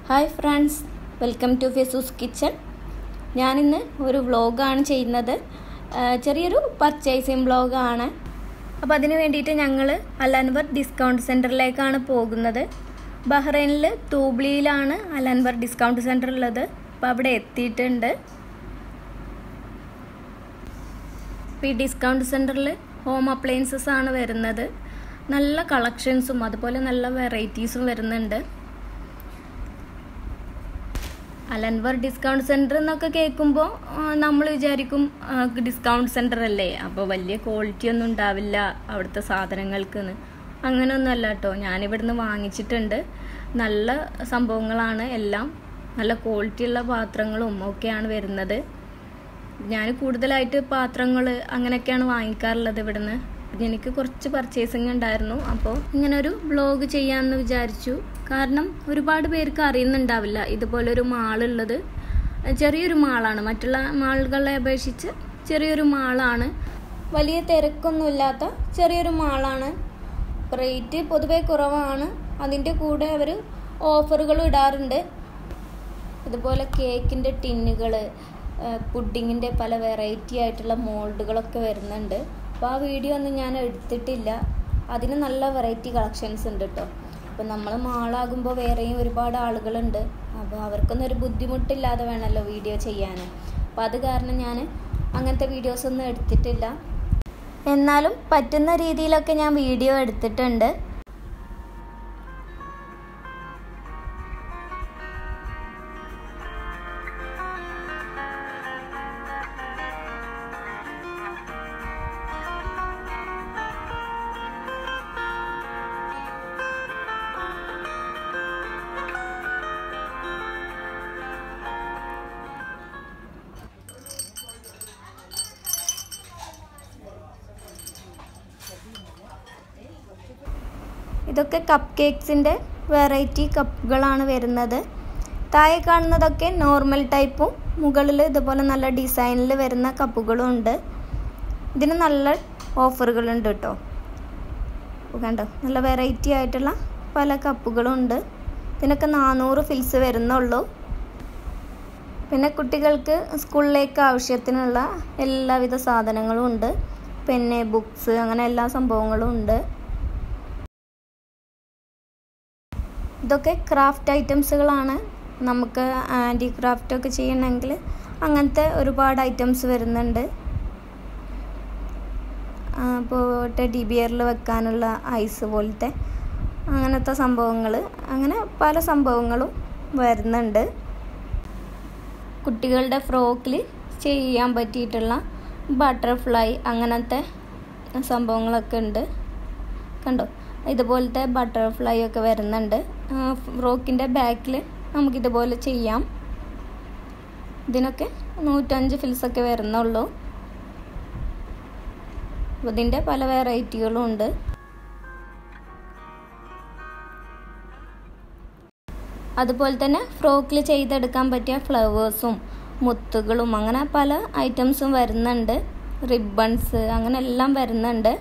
hi friends welcome to ഫെസൂസ് kitchen ഞാനിന്ന് ഒരു വ്ളോഗാണ് ചെയ്യുന്നത് ആ, ചെറിയൊരു പർച്ചേസിങ് വ്ളോഗാണ് അപ്പോൾ അതിന് വേണ്ടിയിട്ട് ഞങ്ങൾ അലൻവർ ഡിസ്കൗണ്ട് സെൻറ്ററിലേക്കാണ് പോകുന്നത് ബഹ്റൈനിൽ തൂബ്ലിയിലാണ് അലൻവർ ഡിസ്കൗണ്ട് സെൻറ്റർ ഉള്ളത് അപ്പോൾ അവിടെ എത്തിയിട്ടുണ്ട് അപ്പോൾ ഈ ഡിസ്കൗണ്ട് സെൻറ്ററിൽ ഹോം അപ്ലയൻസസ് ആണ് വരുന്നത് നല്ല കളക്ഷൻസും അതുപോലെ നല്ല വെറൈറ്റീസും വരുന്നുണ്ട് അലൻവർ ഡിസ്കൗണ്ട് സെൻറ്റർ എന്നൊക്കെ കേൾക്കുമ്പോൾ നമ്മൾ വിചാരിക്കും ഡിസ്കൗണ്ട് സെൻറ്റർ അല്ലേ അപ്പോൾ വലിയ ക്വാളിറ്റി ഒന്നും ഉണ്ടാവില്ല അവിടുത്തെ സാധനങ്ങൾക്കെന്ന് അങ്ങനെയൊന്നുമല്ല കേട്ടോ ഞാനിവിടുന്ന് വാങ്ങിച്ചിട്ടുണ്ട് നല്ല സംഭവങ്ങളാണ് എല്ലാം നല്ല ക്വാളിറ്റിയുള്ള പാത്രങ്ങളും ഒക്കെയാണ് വരുന്നത് ഞാൻ കൂടുതലായിട്ട് പാത്രങ്ങൾ അങ്ങനെയൊക്കെയാണ് വാങ്ങിക്കാറുള്ളത് ഇവിടുന്ന് പിന്നെ എനിക്ക് കുറച്ച് പർച്ചേസിങ് ഉണ്ടായിരുന്നു അപ്പോൾ ഇങ്ങനെ ഒരു ബ്ലോഗ് ചെയ്യാമെന്ന് വിചാരിച്ചു കാരണം ഒരുപാട് പേർക്ക് അറിയുന്നുണ്ടാവില്ല ഇതുപോലൊരു മാളുള്ളത് ചെറിയൊരു മാളാണ് മറ്റുള്ള മാളുകളെ അപേക്ഷിച്ച് ചെറിയൊരു മാളാണ് വലിയ തിരക്കൊന്നുമില്ലാത്ത ചെറിയൊരു മാളാണ് റേറ്റ് പൊതുവെ കുറവാണ് അതിൻ്റെ കൂടെ അവർ ഓഫറുകൾ ഇടാറുണ്ട് ഇതുപോലെ കേക്കിൻ്റെ ടിന്നുകൾ പുഡിങ്ങിൻ്റെ പല വെറൈറ്റി ആയിട്ടുള്ള മോൾഡുകളൊക്കെ വരുന്നുണ്ട് അപ്പോൾ ആ വീഡിയോ ഒന്നും ഞാൻ എടുത്തിട്ടില്ല അതിന് നല്ല വെറൈറ്റി കളക്ഷൻസ് ഉണ്ട് കേട്ടോ അപ്പോൾ നമ്മൾ മാളാകുമ്പോൾ വേറെയും ഒരുപാട് ആളുകളുണ്ട് അപ്പോൾ അവർക്കൊന്നും ഒരു ബുദ്ധിമുട്ടില്ലാതെ വേണമല്ലോ വീഡിയോ ചെയ്യാൻ അപ്പോൾ അത് കാരണം ഞാൻ അങ്ങനത്തെ വീഡിയോസ് ഒന്നും എടുത്തിട്ടില്ല എന്നാലും പറ്റുന്ന രീതിയിലൊക്കെ ഞാൻ വീഡിയോ എടുത്തിട്ടുണ്ട് ഇതൊക്കെ കപ്പ് കേക്ക്സിൻ്റെ വെറൈറ്റി കപ്പുകളാണ് വരുന്നത് താഴെ കാണുന്നതൊക്കെ നോർമൽ ടൈപ്പും മുകളിൽ ഇതുപോലെ നല്ല ഡിസൈനിൽ വരുന്ന കപ്പുകളും ഉണ്ട് ഇതിന് നല്ല ഓഫറുകളുണ്ട് കേട്ടോ കണ്ടോ നല്ല വെറൈറ്റി ആയിട്ടുള്ള പല കപ്പുകളും ഉണ്ട് ഇതിനൊക്കെ നാനൂറ് ഫിൽസ് വരുന്നുള്ളൂ പിന്നെ കുട്ടികൾക്ക് സ്കൂളിലേക്ക് ആവശ്യത്തിനുള്ള എല്ലാവിധ സാധനങ്ങളും ഉണ്ട് പെന്ന് ബുക്സ് അങ്ങനെ എല്ലാ സംഭവങ്ങളും ഉണ്ട് ഇതൊക്കെ ക്രാഫ്റ്റ് ഐറ്റംസുകളാണ് നമുക്ക് ആൻറ്റി ക്രാഫ്റ്റ് ഒക്കെ ചെയ്യണമെങ്കിൽ അങ്ങനത്തെ ഒരുപാട് ഐറ്റംസ് വരുന്നുണ്ട് ഇപ്പോൾ ടെഡി ബിയറിൽ വെക്കാനുള്ള ഐസ് പോലത്തെ അങ്ങനത്തെ സംഭവങ്ങൾ അങ്ങനെ പല സംഭവങ്ങളും വരുന്നുണ്ട് കുട്ടികളുടെ ഫ്രോക്കിൽ ചെയ്യാൻ പറ്റിയിട്ടുള്ള ബട്ടർഫ്ലൈ അങ്ങനത്തെ സംഭവങ്ങളൊക്കെ ഉണ്ട് കണ്ടോ ഇതുപോലത്തെ ബട്ടർഫ്ലൈ ഒക്കെ വരുന്നുണ്ട് ഫ്രോക്കിൻ്റെ ബാക്കിൽ നമുക്കിതുപോലെ ചെയ്യാം ഇതിനൊക്കെ നൂറ്റഞ്ച് ഫിൽസൊക്കെ വരുന്നുള്ളൂ ഇതിൻ്റെ പല വെറൈറ്റികളും ഉണ്ട് അതുപോലെ തന്നെ ഫ്രോക്കിൽ ചെയ്തെടുക്കാൻ പറ്റിയ ഫ്ലവേഴ്സും മുത്തുകളും അങ്ങനെ പല ഐറ്റംസും വരുന്നുണ്ട് റിബൺസ് അങ്ങനെ എല്ലാം വരുന്നുണ്ട്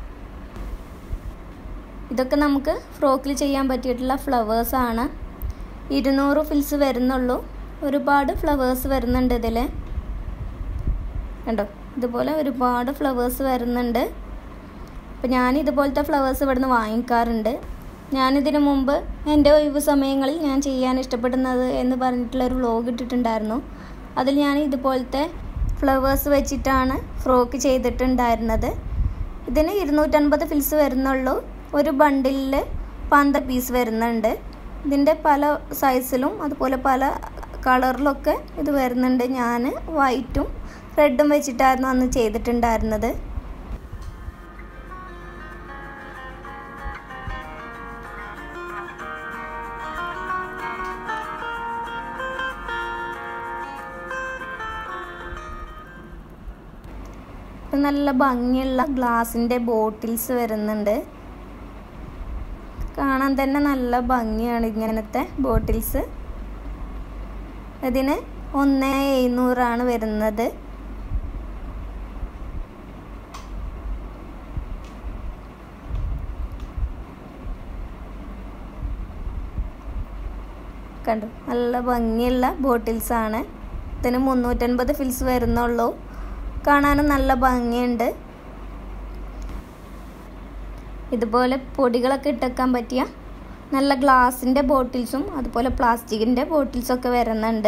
ഇതൊക്കെ നമുക്ക് ഫ്രോക്കിൽ ചെയ്യാൻ പറ്റിയിട്ടുള്ള ഫ്ലവേഴ്സാണ് ഇരുന്നൂറ് ഫിൽസ് വരുന്നുള്ളൂ ഒരുപാട് ഫ്ലവേഴ്സ് വരുന്നുണ്ട് ഇതിൽ കണ്ടോ ഇതുപോലെ ഒരുപാട് ഫ്ലവേഴ്സ് വരുന്നുണ്ട് അപ്പോൾ ഞാൻ ഇതുപോലത്തെ ഫ്ലവേഴ്സ് ഇവിടുന്ന് വാങ്ങിക്കാറുണ്ട് ഞാനിതിനു മുമ്പ് എൻ്റെ ഒഴിവ് സമയങ്ങളിൽ ഞാൻ ചെയ്യാൻ ഇഷ്ടപ്പെടുന്നത് എന്ന് പറഞ്ഞിട്ടുള്ളൊരു വ്ലോഗ് ഇട്ടിട്ടുണ്ടായിരുന്നു അതിൽ ഞാൻ ഇതുപോലത്തെ ഫ്ലവേഴ്സ് വെച്ചിട്ടാണ് ഫ്രോക്ക് ചെയ്തിട്ടുണ്ടായിരുന്നത് ഇതിന് ഇരുന്നൂറ്റൻപത് ഫിൽസ് വരുന്നുള്ളൂ ഒരു ബണ്ടിലിൽ പന്ത പീസ് വരുന്നുണ്ട് ഇതിൻ്റെ പല സൈസിലും അതുപോലെ പല കളറിലൊക്കെ ഇത് വരുന്നുണ്ട് ഞാൻ വൈറ്റും റെഡും വെച്ചിട്ടായിരുന്നു അന്ന് ചെയ്തിട്ടുണ്ടായിരുന്നത് നല്ല ഭംഗിയുള്ള ഗ്ലാസിൻ്റെ ബോട്ടിൽസ് വരുന്നുണ്ട് കാണാൻ തന്നെ നല്ല ഭംഗിയാണ് ഇങ്ങനത്തെ ബോട്ടിൽസ് ഇതിന് ഒന്ന് എഴുന്നൂറാണ് വരുന്നത് കണ്ടു നല്ല ഭംഗിയുള്ള ബോട്ടിൽസാണ് ഇതിന് മുന്നൂറ്റൻപത് ഫിൽസ് വരുന്നുള്ളൂ കാണാനും നല്ല ഭംഗിയുണ്ട് ഇതുപോലെ പൊടികളൊക്കെ ഇട്ടേക്കാൻ പറ്റിയ നല്ല ഗ്ലാസിൻ്റെ ബോട്ടിൽസും അതുപോലെ പ്ലാസ്റ്റിക്കിൻ്റെ ബോട്ടിൽസൊക്കെ വരുന്നുണ്ട്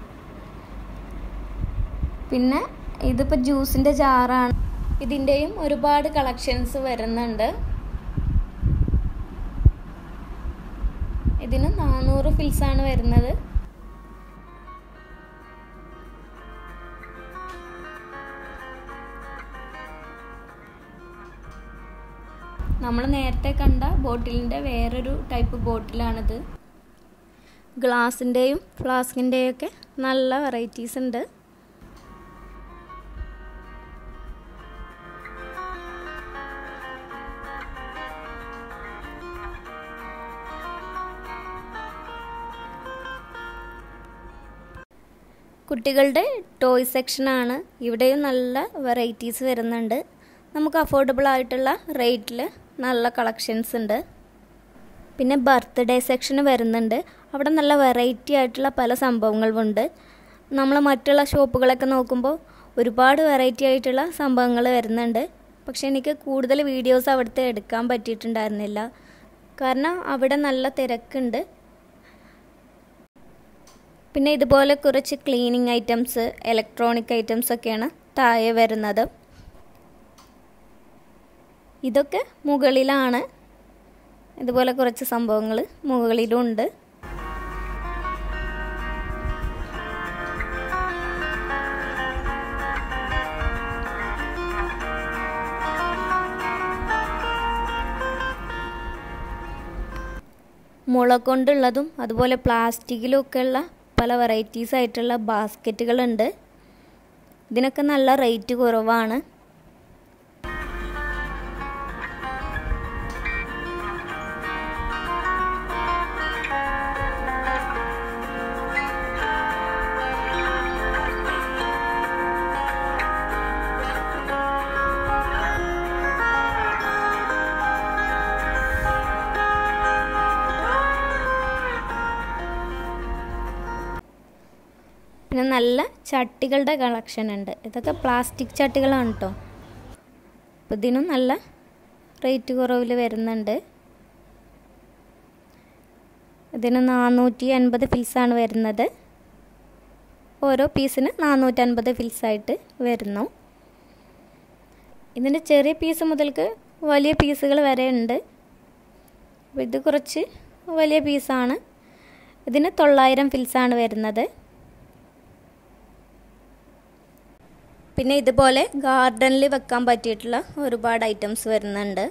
പിന്നെ ഇതിപ്പോൾ ജ്യൂസിൻ്റെ ജാറാണ് ഇതിൻ്റെയും ഒരുപാട് കളക്ഷൻസ് വരുന്നുണ്ട് ഇതിന് നാനൂറ് ഫിൽസാണ് വരുന്നത് നമ്മൾ നേരത്തെ കണ്ട ബോട്ടിലിൻ്റെ വേറൊരു ടൈപ്പ് ബോട്ടിലാണിത് ഗ്ലാസിൻ്റെയും ഫ്ലാസ്കിൻ്റെയും ഒക്കെ നല്ല വെറൈറ്റീസ് ഉണ്ട് കുട്ടികളുടെ ടോയ് സെക്ഷനാണ് ഇവിടെയും നല്ല വെറൈറ്റീസ് വരുന്നുണ്ട് നമുക്ക് അഫോർഡബിൾ ആയിട്ടുള്ള റേറ്റിൽ നല്ല കളക്ഷൻസ് ഉണ്ട് പിന്നെ ബർത്ത്ഡേ സെക്ഷൻ വരുന്നുണ്ട് അവിടെ നല്ല വെറൈറ്റി ആയിട്ടുള്ള പല സംഭവങ്ങളുമുണ്ട് നമ്മൾ മറ്റുള്ള ഷോപ്പുകളൊക്കെ നോക്കുമ്പോൾ ഒരുപാട് വെറൈറ്റി ആയിട്ടുള്ള സംഭവങ്ങൾ വരുന്നുണ്ട് പക്ഷെ എനിക്ക് കൂടുതൽ വീഡിയോസ് അവിടുത്തെ എടുക്കാൻ പറ്റിയിട്ടുണ്ടായിരുന്നില്ല കാരണം അവിടെ നല്ല തിരക്കുണ്ട് പിന്നെ ഇതുപോലെ കുറച്ച് ക്ലീനിങ് ഐറ്റംസ് ഇലക്ട്രോണിക് ഐറ്റംസ് ഒക്കെയാണ് താഴെ വരുന്നത് ഇതൊക്കെ മുകളിലാണ് ഇതുപോലെ കുറച്ച് സംഭവങ്ങൾ മുകളിലും ഉണ്ട് മുള കൊണ്ടുള്ളതും അതുപോലെ പ്ലാസ്റ്റിക്കിലും ഒക്കെയുള്ള പല വെറൈറ്റീസ് ആയിട്ടുള്ള ബാസ്ക്കറ്റുകളുണ്ട് ഇതിനൊക്കെ നല്ല റേറ്റ് കുറവാണ് പിന്നെ നല്ല ചട്ടികളുടെ കളക്ഷൻ ഉണ്ട് ഇതൊക്കെ പ്ലാസ്റ്റിക് ചട്ടികളാണ് കേട്ടോ അപ്പോൾ ഇതിനും നല്ല റേറ്റ് കുറവിൽ വരുന്നുണ്ട് ഇതിന് നാനൂറ്റി അൻപത് ഫിൽസാണ് വരുന്നത് ഓരോ പീസിന് നാനൂറ്റൻപത് ഫിൽസായിട്ട് വരുന്നു ഇതിൻ്റെ ചെറിയ പീസ് മുതൽക്ക് വലിയ പീസുകൾ വരെ ഉണ്ട് അപ്പോൾ ഇത് കുറച്ച് വലിയ പീസാണ് ഇതിന് തൊള്ളായിരം ഫിൽസാണ് വരുന്നത് പിന്നെ ഇതുപോലെ ഗാർഡനിൽ വെക്കാൻ പറ്റിയിട്ടുള്ള ഒരുപാട് ഐറ്റംസ് വരുന്നുണ്ട്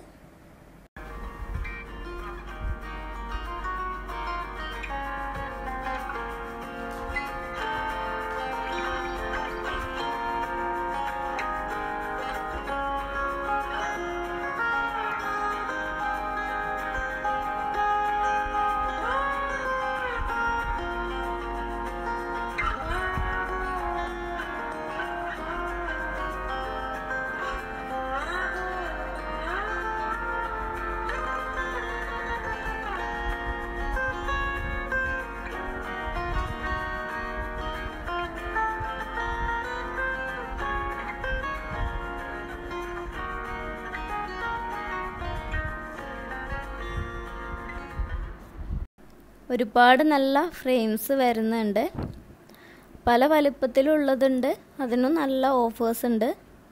ഒരുപാട് നല്ല ഫ്രെയിംസ് വരുന്നുണ്ട് പല വലുപ്പത്തിലുള്ളതുണ്ട് അതിനും നല്ല ഓഫേഴ്സ് ഉണ്ട്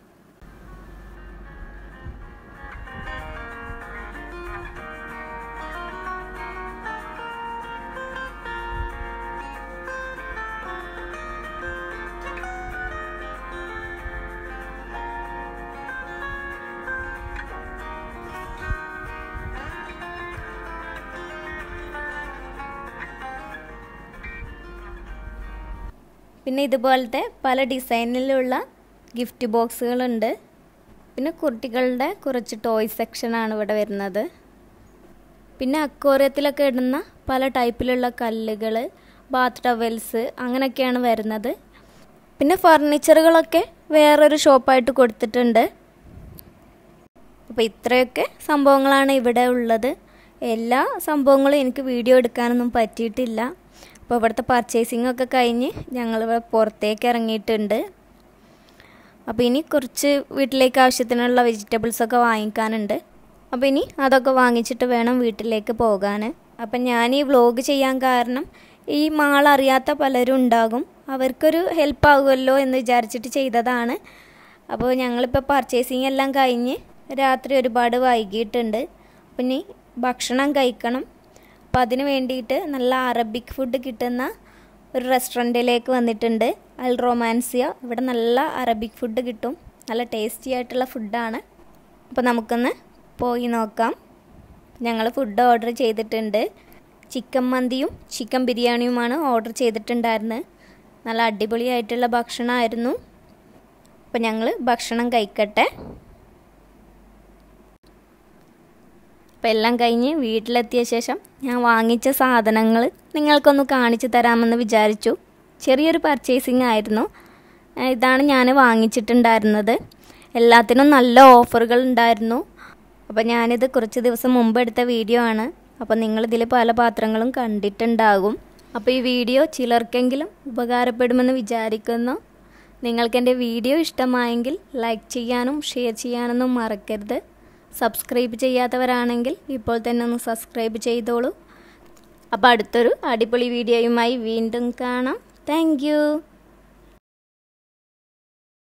പിന്നെ ഇതുപോലത്തെ പല ഡിസൈനിലുള്ള ഗിഫ്റ്റ് ബോക്സുകളുണ്ട് പിന്നെ കുട്ടികളുടെ കുറച്ച് ടോയ് സെക്ഷനാണ് ഇവിടെ വരുന്നത് പിന്നെ അക്വേറിയത്തിലൊക്കെ ഇടുന്ന പല ടൈപ്പിലുള്ള കല്ലുകൾ ബാത്ത് ടവൽസ് അങ്ങനെയൊക്കെയാണ് വരുന്നത് പിന്നെ ഫർണിച്ചറുകളൊക്കെ വേറൊരു ഷോപ്പായിട്ട് കൊടുത്തിട്ടുണ്ട് അപ്പോൾ ഇത്രയൊക്കെ സംഭവങ്ങളാണ് ഇവിടെ ഉള്ളത് എല്ലാ സംഭവങ്ങളും എനിക്ക് വീഡിയോ എടുക്കാനൊന്നും പറ്റിയിട്ടില്ല അപ്പോൾ ഇവിടുത്തെ പർച്ചേസിംഗ് ഒക്കെ കഴിഞ്ഞ് ഞങ്ങൾ പുറത്തേക്ക് ഇറങ്ങിയിട്ടുണ്ട് അപ്പോൾ ഇനി കുറച്ച് വീട്ടിലേക്ക് ആവശ്യത്തിനുള്ള വെജിറ്റബിൾസൊക്കെ വാങ്ങിക്കാനുണ്ട് അപ്പോൾ ഇനി അതൊക്കെ വാങ്ങിച്ചിട്ട് വേണം വീട്ടിലേക്ക് പോകാൻ അപ്പം ഞാൻ ഈ വ്ലോഗ് ചെയ്യാൻ കാരണം ഈ മാൾ അറിയാത്ത പലരും ഉണ്ടാകും അവർക്കൊരു ഹെൽപ്പ് ആകുമല്ലോ എന്ന് വിചാരിച്ചിട്ട് ചെയ്തതാണ് അപ്പോൾ ഞങ്ങളിപ്പോൾ പർച്ചേസിങ് എല്ലാം കഴിഞ്ഞ് രാത്രി ഒരുപാട് വൈകിയിട്ടുണ്ട് അപ്പം ഇനി ഭക്ഷണം കഴിക്കണം അപ്പം അതിന് വേണ്ടിയിട്ട് നല്ല അറബിക് ഫുഡ് കിട്ടുന്ന ഒരു റെസ്റ്റോറൻറ്റിലേക്ക് വന്നിട്ടുണ്ട് അൽ റൊമാൻസിയ ഇവിടെ നല്ല അറബിക് ഫുഡ് കിട്ടും നല്ല ടേസ്റ്റി ആയിട്ടുള്ള ഫുഡാണ് അപ്പോൾ നമുക്കൊന്ന് പോയി നോക്കാം ഞങ്ങൾ ഫുഡ് ഓർഡർ ചെയ്തിട്ടുണ്ട് ചിക്കൻ മന്തിയും ചിക്കൻ ബിരിയാണിയുമാണ് ഓർഡർ ചെയ്തിട്ടുണ്ടായിരുന്നത് നല്ല അടിപൊളിയായിട്ടുള്ള ഭക്ഷണമായിരുന്നു അപ്പോൾ ഞങ്ങൾ ഭക്ഷണം കഴിക്കട്ടെ അപ്പോൾ എല്ലാം കഴിഞ്ഞ് വീട്ടിലെത്തിയ ശേഷം ഞാൻ വാങ്ങിച്ച സാധനങ്ങൾ നിങ്ങൾക്കൊന്ന് കാണിച്ചു തരാമെന്ന് വിചാരിച്ചു ചെറിയൊരു പർച്ചേസിങ് ആയിരുന്നു ഇതാണ് ഞാൻ വാങ്ങിച്ചിട്ടുണ്ടായിരുന്നത് എല്ലാത്തിനും നല്ല ഓഫറുകൾ ഉണ്ടായിരുന്നു അപ്പോൾ ഞാനിത് കുറച്ച് ദിവസം മുമ്പ് എടുത്ത വീഡിയോ ആണ് അപ്പോൾ നിങ്ങളിതിൽ പല പാത്രങ്ങളും കണ്ടിട്ടുണ്ടാകും അപ്പോൾ ഈ വീഡിയോ ചിലർക്കെങ്കിലും ഉപകാരപ്പെടുമെന്ന് വിചാരിക്കുന്നു നിങ്ങൾക്ക് എൻ്റെ വീഡിയോ ഇഷ്ടമായെങ്കിൽ ലൈക്ക് ചെയ്യാനും ഷെയർ ചെയ്യാനൊന്നും മറക്കരുത് സബ്സ്ക്രൈബ് ചെയ്യാത്തവരാണെങ്കിൽ ഇപ്പോൾ തന്നെ ഒന്ന് സബ്സ്ക്രൈബ് ചെയ്തോളൂ അപ്പോൾ അടുത്തൊരു അടിപൊളി വീഡിയോയുമായി വീണ്ടും കാണാം താങ്ക്